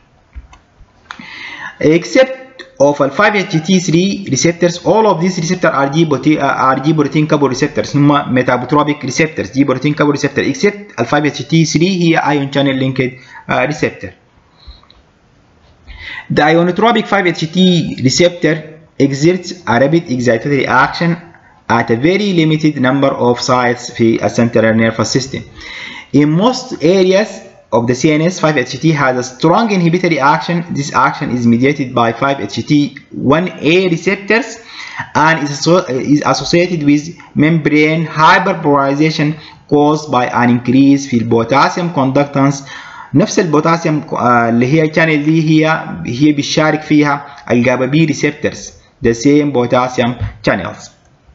except of ال 5-HT3 receptors all of these receptors are G are G protein couple receptors هم metabotropic receptors G protein couple receptor except ال 5-HT3 هي ion channel linked uh, receptor The ionotropic 5-HT receptor exerts a rapid excitatory action at a very limited number of sites في a central nervous system. In most areas of the CNS, 5-HT has a strong inhibitory action. This action is mediated by 5-HT1A receptors and is, is associated with membrane hyperpolarization caused by an increase في البوتاسيوم conductance نفس البوتاسيوم اللي هي الشانل دي هي هي بيشارك فيها الجابا بي ريسبتورز the same potassium channels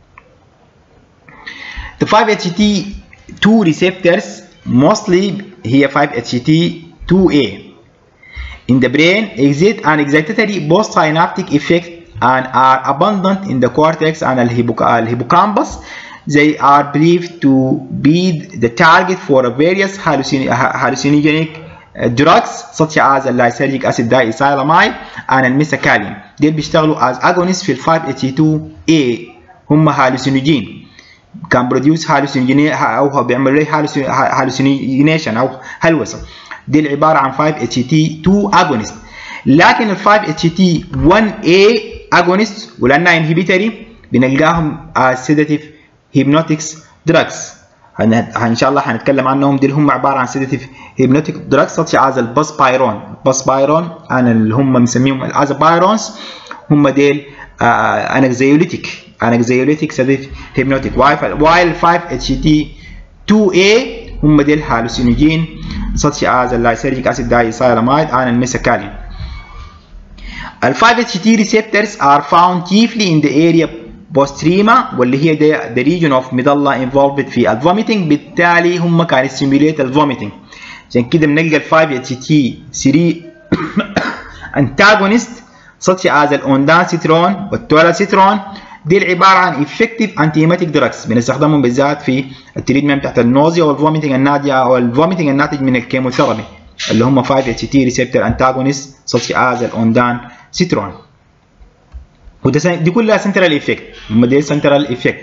the 5-HT2 receptors mostly هي 5-HT2A in the brain exert an excitatory postsynaptic effect and are abundant in the cortex and الهيبوكامبus they are believed to be the target for various hallucinogenic drugs such as lysergic acid diethylamide and الميثاكالين دول بيشتغلوا as agonists في ال 5-HT2A هم هالوسينوجين كان بروديوس هالوسينوجين او بيعملوا لي هالوسينيشن او هلوسه دي عباره عن 5-HT2 agonist لكن ال 5-HT1A agonist ولانها انهبيتري بنلقاهم sedative hypnotics drugs ان شاء الله هنتكلم عنهم دي هم عباره عن sedative hypnotic drugs such as الباسبايرون الباسبايرون انا اللي هم مسميهم الازابايرونز هم ديل انكزيوليتيك انكزيوليتيك sedative hypnotic while 5-HT2A هم ديل هالوسينوجين such as lysergic acid diethylamide and الميثاكالين ال 5-HT receptors are found chiefly in the area postrema واللي هي the, the region of medulla involved في الفوميتنج بالتالي هم كانوا stimulate الفوميتنج عشان كده بنلقى ال 5-HT3 antagonist such as الاوندانسيترون والتورالسيترون دي عباره عن effective antiemetic drugs بنستخدمهم بالذات في التريتمنت بتاعت النوزيا والفوميتنج الناتجه او الفوميتنج الناتج من الكيموثيرابي اللي هم 5-HT receptor antagonists such as الاوندان سيترون وده دي كلها سنترال ايفكت هم دي سنترال ايفكت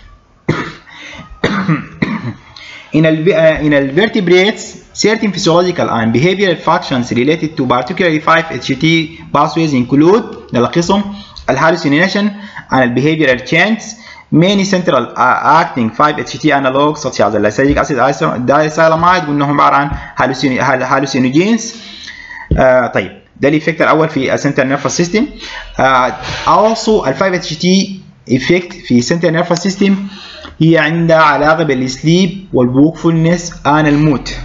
in ال uh, in الvertebrates certain physiological and behavioral functions related to particularly 5-HT pathways include نلخصهم الhallucination and behavioral changes many central uh, acting 5-HT analogs such as lysergic acid diethylamide قلنا هم عباره عن hallucinogens uh, طيب ده الايفكت الاول في السنترال نيرفس سيستم also ال 5 اتش تي ايفكت في السنترال نيرفس سيستم هي عندها علاقه بالسليب والووكفولنس ان الموت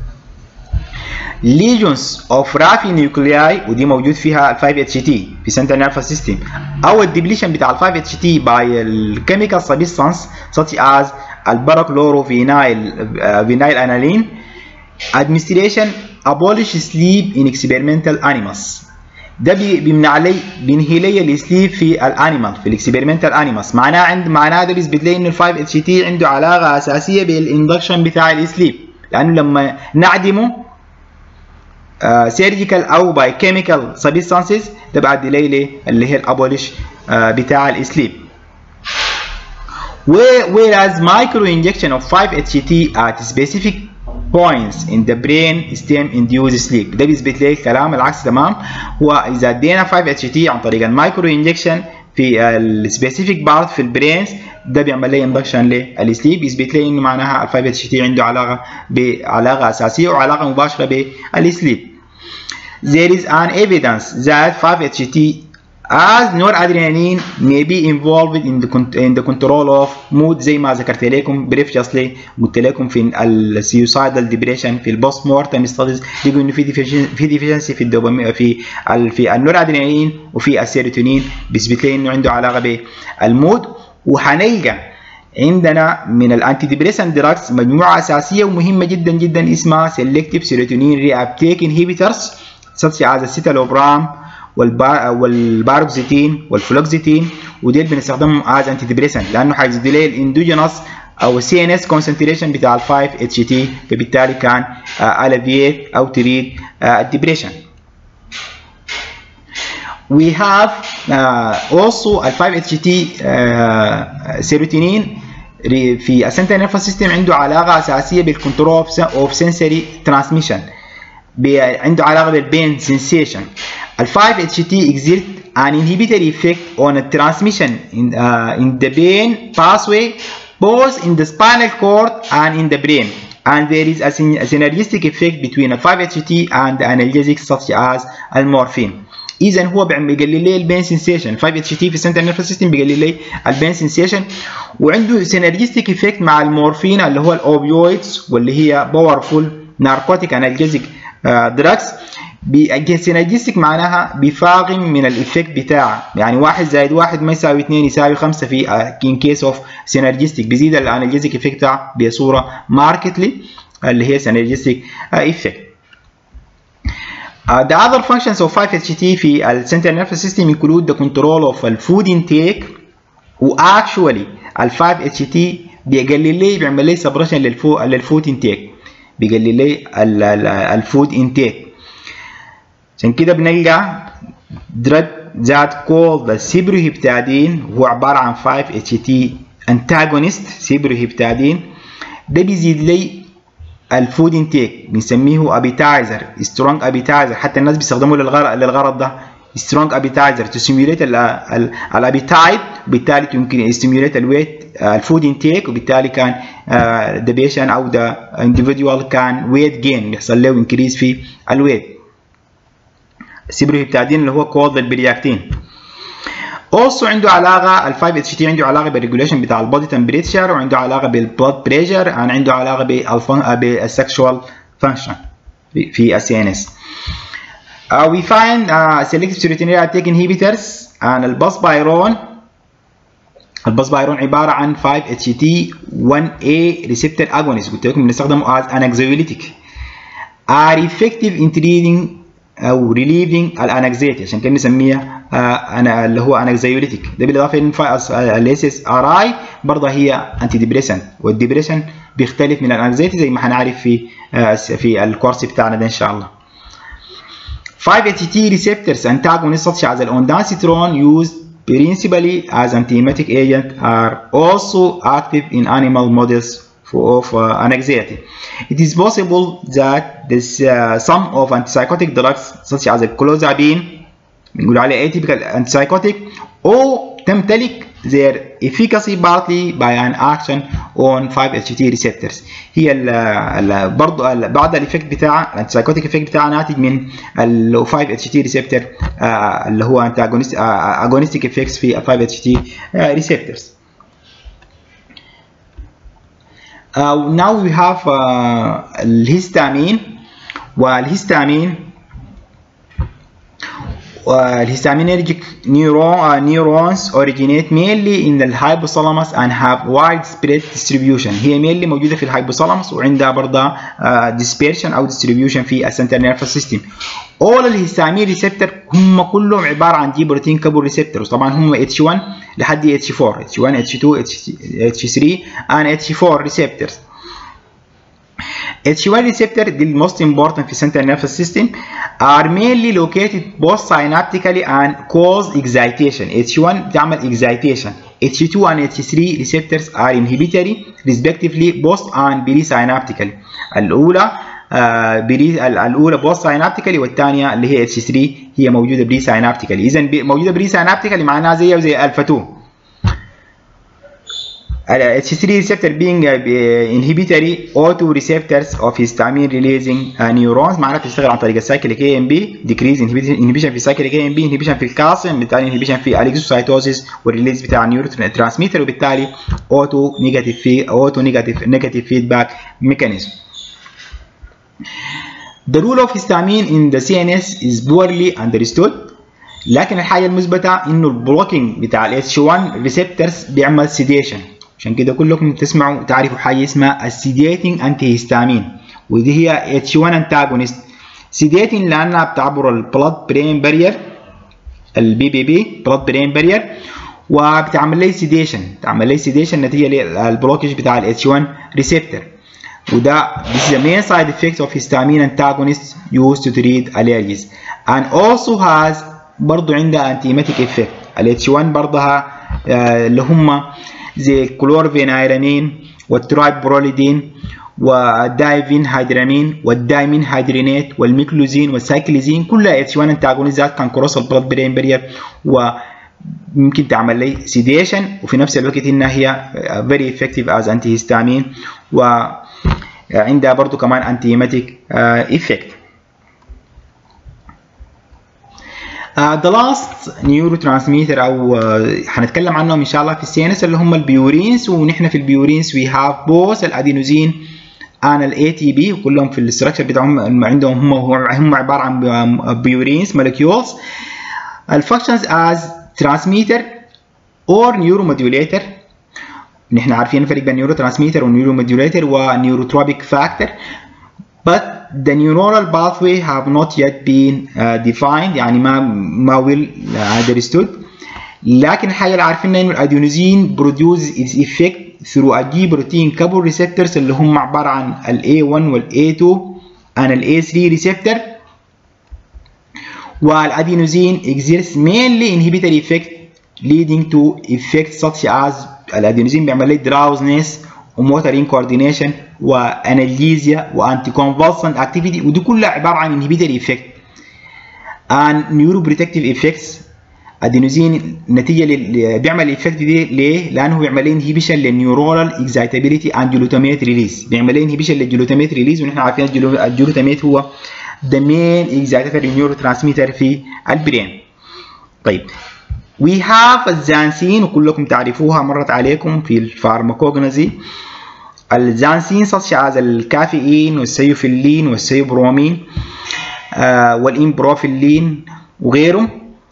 legions of رافي نيوكلياي ودي موجود فيها ال 5 اتش تي في سنترال نيرفس سيستم او الديبليشن بتاع ال 5 اتش تي باي الكيميكال سبستانس such as الباراكلورو فينايل فينايل انالين administration abolish sleep in experimental animals ده بيمنع لي بينهي لي السليب في الانيمال في الاكسبيرمنتال انيمالز معناه عند معناه ده بيثبت لي ان ال 5 اتش تي عنده علاقه اساسيه بالاندكشن بتاع السليب لانه لما نعدمه سيرجيكال او باي كيميكال سبستانسز ده بعد لي اللي هي الابوليش بتاع السليب whereas micro injection of 5-HT at specific points in the brain stem induced sleep ده بيثبت لي الكلام العكس تمام هو اذا ادينا 5-HT عن طريق المايكرو انجكشن في السبيسيفيك بارت في البرينز ده بيعمل لي اندكشن للسليب يثبت لي انه معناها ال 5-HT عنده علاقه بعلاقه اساسيه وعلاقه مباشره بالسليب There is an evidence that 5-HT as noradrenaline may be involved in the in the control of mood زي ما ذكرت لكم بريفشسلي قلت لكم في السيوسايدال ديبريشن في البوست مورتم ستاديز لقوا انه في في ديفيشنسي في الدوبامين في ال في النورادرينالين وفي السيروتونين بيثبت لي انه عنده علاقه بالمود وحنلقى عندنا من الانتي ديبريسنت دراجز مجموعه اساسيه ومهمه جدا جدا اسمها سيلكتيف سيروتونين ري ابتيك انهبيترز such as السيتالوبرام والباروكسيتين والفلوكسيتين وديل بنستخدمهم از انتي ديبريسنت لانه حيزيد لي الاندوجينوس او السي ان اس كونسنتريشن بتاع ال 5 اتش تي فبالتالي كان الافيت او تريد الديبريشن we have uh, also ال 5 اتش تي سيروتونين في السنتر نيرفس سيستم عنده علاقه اساسيه بالكنترول اوف سنسوري ترانسميشن عنده علاقه بالبين سنسيشن ال 5 اتش تي exert an inhibitory effect on a transmission in, uh, in the brain pathway both in the spinal cord and in the brain and there is a, syn a synergistic effect between a 5-HT and the analgesics such as المورفين اذا هو بيقلل لي البين سنسيشن 5-HT في السنترال نيرفس سيستم بيقلل لي البين سنسيشن وعنده synergistic effect مع المورفين اللي هو الاوبيويدز واللي هي باورفول ناركوتيك انالجيزيك دراجز سينرجيستيك معناها بيفاغم من الافكت بتاعه يعني واحد زائد واحد ما يساوي اثنين يساوي خمسة في ان كيس اوف سينرجيستيك بيزيد الانالجيزيك افكت بتاعه بصوره ماركتلي اللي هي سينرجيستيك افكت Uh, the other functions of 5-HT في ال central nervous system include the control of the food intake و actually ال 5-HT بيقلل لي بيعمل لي suppression للفو للفود intake بيقلل لي الفود intake عشان كده بنلقى درج ذات كولد السيبروهيبتادين هو عبارة عن 5-HT antagonist سيبروهيبتادين ده بيزيد لي الفود انتيك بنسميه ابيتايزر سترونج ابيتايزر حتى الناس بيستخدموه للغرض للغرض ده سترونج ابيتايزر تو ستيميوليت الابيتايت وبالتالي يمكن يستيميوليت الويت الفود انتيك وبالتالي كان ذا بيشن او ذا individual كان ويت جين بيحصل له انكريز في الويت السيبروهيبتادين اللي هو كولد البرياكتين also عنده علاقة ال 5 HT عنده علاقة بالريجوليشن بتاع البودي تمبريتشر وعنده علاقة بالبلود بريشر and عنده علاقة بالسكشوال فانكشن في ال CNS. Uh, we find uh, selective serotonin uptake inhibitors and الباس بايرون الباس بايرون عبارة عن 5 HT 1A receptor agonist قلت لكم بنستخدمه as an anxiolytic are effective in treating او relieving الانكزيتي عشان كده نسميها انا اللي هو انكزيوليتيك ده بالاضافه ان الاس اس ار اي برضه هي انتي ديبريسنت والديبريشن بيختلف من الانكزيتي زي ما هنعرف في في الكورس بتاعنا ده ان شاء الله 5-HT receptors antagonists such as ondansetron used principally as antiemetic agent are also active in animal models of uh, anxiety. It is possible that this, uh, some of antipsychotic drugs such as clozapine بنقول عليه atypical antipsychotic أو تمتلك their efficacy partly by an action on 5-HT receptors هي ال ال برضه ال بعض الايفكت بتاعها الانتسايكوتيك افكت بتاعها ناتج من ال 5-HT receptor آه اللي هو antagonist آه agonistic effects في 5-HT آه receptors Uh, now we have uh, الهستامين والهستامين الhistaminergic neuron, uh, neurons originate mainly in the hypothalamus and have widespread distribution هي mainly موجودة في الهايبوثالاموس وعندها برضه uh, dispersion أو distribution في السنترال nervous system all الهستامين ريسبتور هم كلهم عبارة عن دي بروتين كابو ريسبتورز طبعا هم H1 لحد H4 H1 H2 H3 and H4 receptors H1 receptor the most important في central nervous system are mainly located both synaptically and cause excitation H1 بتعمل excitation H2 and H3 receptors are inhibitory respectively both and presynaptically الأولى آه بري الأولى both synaptically والثانية اللي هي H3 هي موجودة presynaptically إذا موجودة presynaptically معناها زيها وزي الفا 2 H3 receptor being inhibitory autoreceptors of histamine releasing neurons معناها بتشتغل عن طريق السايكليك AMP decrease inhibition في السايكليك AMP inhibition في الكالسيوم بالتالي inhibition في الاكزوسايتوزيس والريليز بتاع النيورو ترانسميتر وبالتالي auto negative في auto negative negative feedback mechanism. The role of histamine in the CNS is poorly understood لكن الحاجة المثبتة انه البلوكينج بتاع ال H1 receptors بيعمل sedation عشان كده كلكم تسمعوا تعرفوا حاجه اسمها السيديتنج انتي هيستامين ودي هي اتش 1 انتاجونست سيديتنج لانها بتعبر البلاد برين بارير البي بي بي بلاد برين بارير وبتعمل لي سيديشن تعمل لي سيديشن نتيجه للبلوكج بتاع الاتش 1 ريسبتور وده this is the main side effect of histamine antagonists used to treat allergies and also has برضه عندها antiemetic effect ال H1 برضها اللي هم زي كلورفينايرامين والترايبروليدين والدايفين هيدرامين والدايمين هيدرينات والميكلوزين والسايكليزين كلها اتش 1 انتاجونيزات كان كروس البلد برين برير وممكن تعمل لي سيديشن وفي نفس الوقت انها هي فيري افكتيف از انتي هيستامين وعندها برضه كمان انتي هيماتيك افكت ذا لاست نيورو ترانسميتر او uh, حنتكلم عنهم ان شاء الله في السينس اللي هم البيورينز ونحن في البيورينز وي هاف بوث الادينوزين انا الاي تي بي وكلهم في الاستراكشر بتاعهم عندهم هم هم عباره عن بيورينز مولكيولز الفانكشنز از ترانسميتر اور نيورو موديوليتر نحن عارفين الفرق بين نيورو ترانسميتر ونيورو موديوليتر ونيوروتروبيك فاكتور but the neuronal pathway have not yet been uh, defined يعني ما ما will understood لكن الحاجه اللي عارفينها انه الادينوزين produce its effect through a G protein couple receptors اللي هم عباره عن ال A1 وال A2 and ال A3 receptor والادينوزين exerts mainly inhibitory effect leading to effects such as الادينوزين بيعمل لي drowsiness وموتر انكوردينيشن وانالجيزيا وانتي كونفالسنت اكتيفيتي ودي كلها عباره عن انهبيتوري افكت ان نيورو بروتكتيف افكتس ادينوزين نتيجه اللي بيعمل الايفكت دي ليه؟ لانه بيعمل لي انهبيشن للنيورونال اكزايتابيليتي اند جلوتاميت ريليز بيعمل لي انهبيشن للجلوتاميت ريليز ونحن عارفين الجلوتاميت هو ذا مين اكزايتاتوري نيورو ترانسميتر في البرين طيب وي هاف الزانسين وكلكم تعرفوها مرت عليكم في الفارماكوجنزي الزانسين such as الكافيين والسيوفيلين والسيوبرومين آه والإمبروفيلين وغيره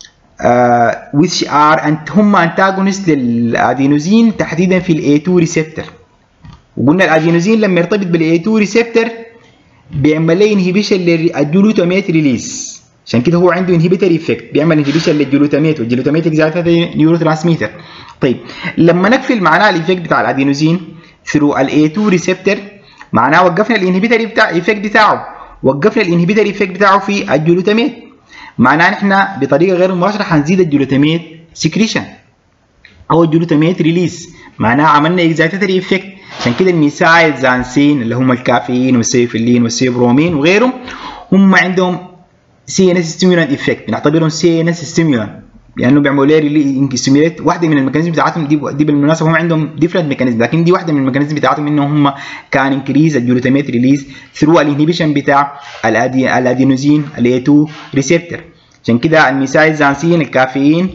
آه which are أنت هم antagonist للأدينوزين تحديدا في ال A2 receptor وقلنا الأدينوزين لما يرتبط بال A2 receptor بيعمل لي inhibition للجلوتاميت ريليز عشان كده هو عنده انهبيتوري افكت بيعمل انهبيشن للجلوتاميت والجلوتاميت اكزايتاتوري نيورو ترانسميتر طيب لما نقفل معناه الايفكت بتاع الادينوزين ثرو الاي 2 ريسبتور معناه وقفنا الانهبيتوري بتاع الايفكت بتاعه وقفنا الانهبيتوري افكت بتاعه في الجلوتاميت معناه نحن بطريقه غير مباشره حنزيد الجلوتاميت سكريشن او الجلوتاميت ريليز معناه عملنا اكزايتاتوري افكت عشان كده الميسايد زانسين اللي هم الكافيين والسيفلين والسيبرومين وغيرهم هم عندهم سي ان اس ستيمولانت افكت بنعتبرهم سي ان اس ستيمولانت لانه بيعملوا لي ستيموليت واحده من الميكانيزم بتاعتهم دي دي بالمناسبه هم عندهم ديفرنت ميكانيزم لكن دي واحده من الميكانيزم بتاعتهم انهم هم كان انكريز الجلوتاميت ريليز ثرو الانهبيشن بتاع الأدي الادينوزين الاي 2 ريسبتور عشان كده الميسايزانسين الكافيين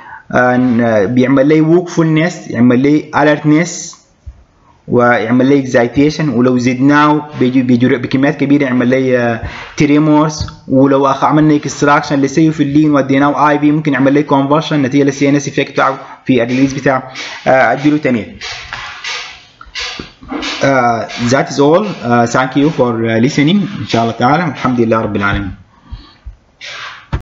بيعمل لي ووكفولنس يعمل لي الرتنس ويعمل لي اكزايتيشن ولو زدناه بيجي بيجي بكميات كبيره يعمل لي تريمورس ولو عملنا اكستراكشن لسيوفيلين وديناه اي في ممكن يعمل لي كونفرشن نتيجه للسي ان اس افكت بتاعه في الريليز بتاع الجلوتامين Uh, that is all. Uh, thank you for uh, listening. إن شاء الله تعالى. الحمد لله رب العالمين.